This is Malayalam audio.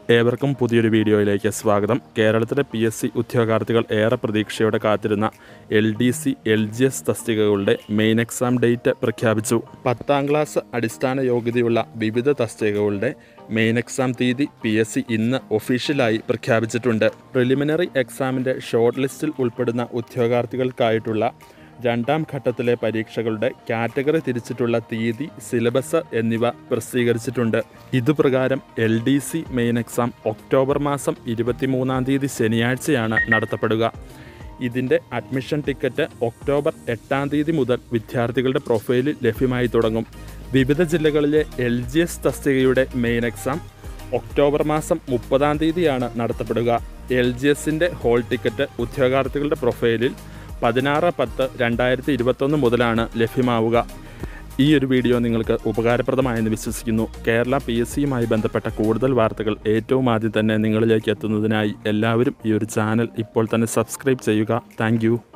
ഏവർക്കും പുതിയൊരു വീഡിയോയിലേക്ക് സ്വാഗതം കേരളത്തിലെ പി എസ് സി ഉദ്യോഗാർത്ഥികൾ ഏറെ പ്രതീക്ഷയോടെ കാത്തിരുന്ന L D C L G S തസ്തികകളുടെ മെയിൻ എക്സാം ഡേറ്റ് പ്രഖ്യാപിച്ചു പത്താം ക്ലാസ് അടിസ്ഥാന യോഗ്യതയുള്ള വിവിധ തസ്തികകളുടെ മെയിൻ എക്സാം തീയതി പി എസ് സി ഇന്ന് ഒഫീഷ്യലായി പ്രഖ്യാപിച്ചിട്ടുണ്ട് പ്രിലിമിനറി എക്സാമിൻ്റെ ഷോർട്ട് ലിസ്റ്റിൽ ഉൾപ്പെടുന്ന ഉദ്യോഗാർത്ഥികൾക്കായിട്ടുള്ള രണ്ടാം ഘട്ടത്തിലെ പരീക്ഷകളുടെ കാറ്റഗറി തിരിച്ചിട്ടുള്ള തീയതി സിലബസ് എന്നിവ പ്രസിദ്ധീകരിച്ചിട്ടുണ്ട് ഇതുപ്രകാരം L D C main exam October മാസം ഇരുപത്തിമൂന്നാം തീയതി ശനിയാഴ്ചയാണ് നടത്തപ്പെടുക ഇതിൻ്റെ അഡ്മിഷൻ ടിക്കറ്റ് ഒക്ടോബർ എട്ടാം തീയതി മുതൽ വിദ്യാർത്ഥികളുടെ പ്രൊഫൈലിൽ ലഭ്യമായി തുടങ്ങും വിവിധ ജില്ലകളിലെ എൽ ജി എസ് തസ്തികയുടെ മെയിൻ എക്സാം ഒക്ടോബർ മാസം മുപ്പതാം തീയതിയാണ് നടത്തപ്പെടുക എൽ ജി എസിൻ്റെ ഹോൾ ടിക്കറ്റ് ഉദ്യോഗാർത്ഥികളുടെ പ്രൊഫൈലിൽ പതിനാറ് പത്ത് രണ്ടായിരത്തി ഇരുപത്തൊന്ന് മുതലാണ് ലഭ്യമാവുക ഈ ഒരു വീഡിയോ നിങ്ങൾക്ക് ഉപകാരപ്രദമായെന്ന് വിശ്വസിക്കുന്നു കേരള പി എസ് സിയുമായി ബന്ധപ്പെട്ട കൂടുതൽ വാർത്തകൾ ഏറ്റവും ആദ്യം തന്നെ നിങ്ങളിലേക്ക് എത്തുന്നതിനായി എല്ലാവരും ഈ ഒരു ചാനൽ ഇപ്പോൾ തന്നെ സബ്സ്ക്രൈബ് ചെയ്യുക താങ്ക്